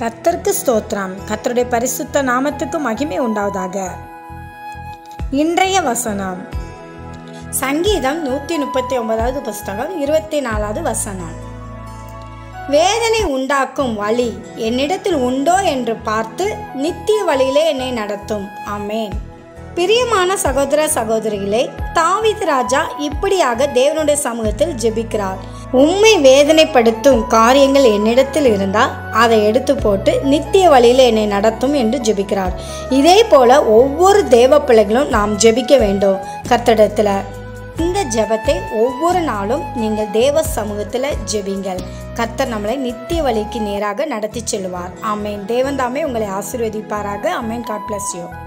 கர்த்தருக்கு ஸ்தோத்திரம் கர்த்தருடைய பரிசுத்த நாமத்துக்கு மகிமை உண்டாவதாக இன்றைய வசனம் சங்கீதம் நூற்றி முப்பத்தி ஒன்பதாவது புஸ்தகம் இருபத்தி நாலாவது வசனம் வேதனை உண்டாக்கும் வழி என்னிடத்தில் உண்டோ என்று பார்த்து நித்திய வழியிலே என்னை நடத்தும் ஆமேன் பிரியமான சகோதர சகோதரிகளே தாவீது ராஜா இப்படியாக தேவனுடைய சமூகத்தில் ஜெபிக்கிறார் உண்மை வேதனைப்படுத்தும் காரியங்கள் என்னிடத்தில் இருந்தால் அதை எடுத்து போட்டு நித்திய வழியில் என்னை நடத்தும் என்று ஜெபிக்கிறார் இதே போல ஒவ்வொரு தேவ பிள்ளைகளும் நாம் ஜெபிக்க வேண்டும் கர்த்தடத்தில் இந்த ஜெபத்தை ஒவ்வொரு நாளும் நீங்கள் தேவ சமூகத்தில் ஜெபிங்கள் கர்த்தர் நம்மளை நித்திய வழிக்கு நேராக நடத்தி செல்வார் ஆமேன் தேவன் தாமே உங்களை ஆசீர்வதிப்பாராக ஆமேன் காட் பிளஸ் யூ